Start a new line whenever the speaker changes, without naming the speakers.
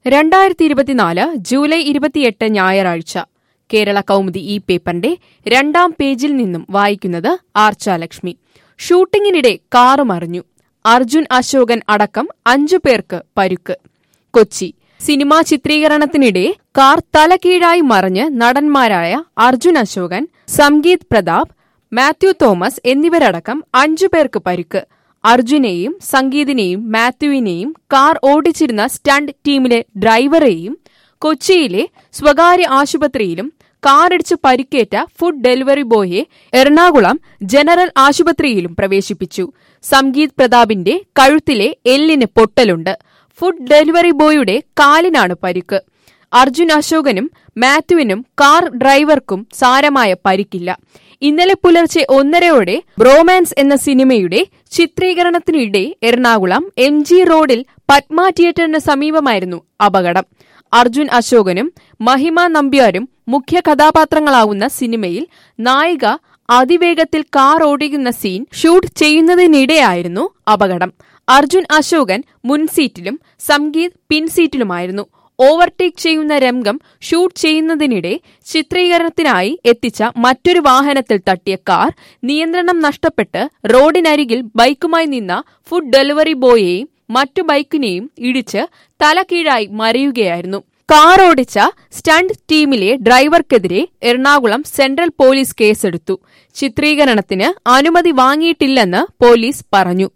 രണ്ടായിരത്തി ഇരുപത്തിനാല് ജൂലൈ ഇരുപത്തിയെട്ട് ഞായറാഴ്ച കേരള കൗമുദി ഈ പേപ്പറിന്റെ രണ്ടാം പേജിൽ നിന്നും വായിക്കുന്നത് ആർച്ചാലക്ഷ്മി ഷൂട്ടിങ്ങിനിടെ കാറ് മറിഞ്ഞു അർജുൻ അശോകൻ അടക്കം അഞ്ചു പേർക്ക് പരുക്ക് കൊച്ചി സിനിമാ ചിത്രീകരണത്തിനിടെ കാർ തലകീഴായി മറിഞ്ഞ് നടന്മാരായ അർജുൻ അശോകൻ സംഗീത് പ്രതാപ് മാത്യു തോമസ് എന്നിവരടക്കം അഞ്ചു പേർക്ക് പരുക്ക് അർജുനെയും സംഗീതിനെയും മാത്യുവിനെയും കാർ ഓടിച്ചിരുന്ന സ്റ്റണ്ട് ടീമിലെ ഡ്രൈവറെയും കൊച്ചിയിലെ സ്വകാര്യ ആശുപത്രിയിലും കാറിടിച്ച് പരിക്കേറ്റ ഫുഡ് ഡെലിവറി ബോയെ എറണാകുളം ജനറൽ ആശുപത്രിയിലും പ്രവേശിപ്പിച്ചു സംഗീത് പ്രതാപിന്റെ കഴുത്തിലെ എല്ലിന് പൊട്ടലുണ്ട് ഫുഡ് ഡെലിവറി ബോയുടെ കാലിനാണ് പരിക്ക് അർജുൻ അശോകനും മാത്യുവിനും കാർ ഡ്രൈവർക്കും സാരമായ പരിക്കില്ല ഇന്നലെ പുലർച്ചെ ഒന്നരയോടെ ബ്രോമാൻസ് എന്ന സിനിമയുടെ ചിത്രീകരണത്തിനിടെ എറണാകുളം എം ജി റോഡിൽ പത്മ തിയേറ്ററിന് സമീപമായിരുന്നു അപകടം അർജുൻ അശോകനും മഹിമ നമ്പ്യാരും മുഖ്യ കഥാപാത്രങ്ങളാവുന്ന സിനിമയിൽ നായിക അതിവേഗത്തിൽ കാർ ഓടിക്കുന്ന സീൻ ഷൂട്ട് ചെയ്യുന്നതിനിടെയായിരുന്നു അപകടം അർജുൻ അശോകൻ മുൻസീറ്റിലും സംഗീത് പിൻസീറ്റിലുമായിരുന്നു ഓവർടേക്ക് ചെയ്യുന്ന രംഗം ഷൂട്ട് ചെയ്യുന്നതിനിടെ ചിത്രീകരണത്തിനായി എത്തിച്ച മറ്റൊരു വാഹനത്തിൽ തട്ടിയ കാർ നിയന്ത്രണം നഷ്ടപ്പെട്ട് റോഡിനരികിൽ ബൈക്കുമായി നിന്ന ഫുഡ് ഡെലിവറി ബോയെയും മറ്റു ബൈക്കിനെയും ഇടിച്ച് തലകീഴായി മറിയുകയായിരുന്നു കാർ ഓടിച്ച സ്റ്റണ്ട് ടീമിലെ ഡ്രൈവർക്കെതിരെ എറണാകുളം സെൻട്രൽ പോലീസ് കേസെടുത്തു ചിത്രീകരണത്തിന് അനുമതി വാങ്ങിയിട്ടില്ലെന്ന് പോലീസ് പറഞ്ഞു